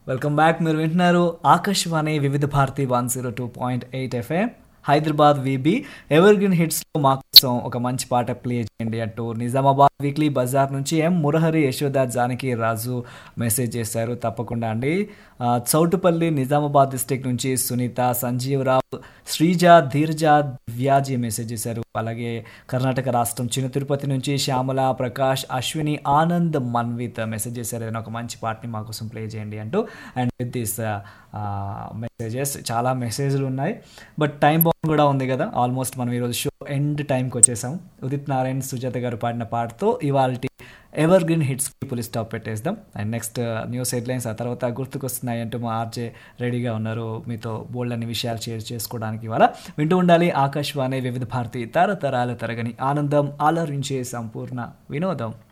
welcome back మీరు వింటున్నారు Akashvani Vividh Bharati one zero two point eight FM Hyderabad VB evergreen హిట్స్లో మా కోసం ఒక మంచి పాట ప్లే చేయండి అంటూ నిజామాబాద్ వీక్లీ బజార్ నుంచి ఎం మురహరి యశోద జానకి రాజు మెసేజ్ చేశారు తప్పకుండా అండి ఆ, చౌటుపల్లి నిజామాబాద్ డిస్టిక్ నుంచి సునీత సంజీవరావు శ్రీజ ధీర్జ దివ్యాజీ మెసేజ్ చేశారు అలాగే కర్ణాటక రాష్ట్రం చిన్న తిరుపతి నుంచి శ్యామల ప్రకాష్ అశ్విని ఆనంద్ మన్విత్ మెసేజ్ చేశారు ఏదైనా ఒక మంచి పాటని మా కోసం ప్లే చేయండి అంటూ అండ్ విత్ దిస్ మెసేజెస్ చాలా మెసేజ్లు ఉన్నాయి బట్ టైం బాండ్ కూడా ఉంది కదా ఆల్మోస్ట్ మనం ఈరోజు షో ఎండ్ టైంకి వచ్చేసాం ఉదిత్ నారాయణ్ సుజాత గారు పాడిన పాటతో ఇవాళ ఎవర్ గ్రీన్ హిట్స్కి పులి స్టాప్ పెట్టేద్దాం అండ్ నెక్స్ట్ న్యూస్ హెడ్లైన్స్ ఆ తర్వాత గుర్తుకొస్తున్నాయి అంటూ మా ఆర్జే రెడీగా ఉన్నారు మీతో బోల్డ్ అన్ని విషయాలు షేర్ చేసుకోవడానికి ఇవాళ వింటూ ఉండాలి ఆకాశవాణి వివిధ భారతి తరతరాల తరగని ఆనందం ఆలరించే సంపూర్ణ వినోదం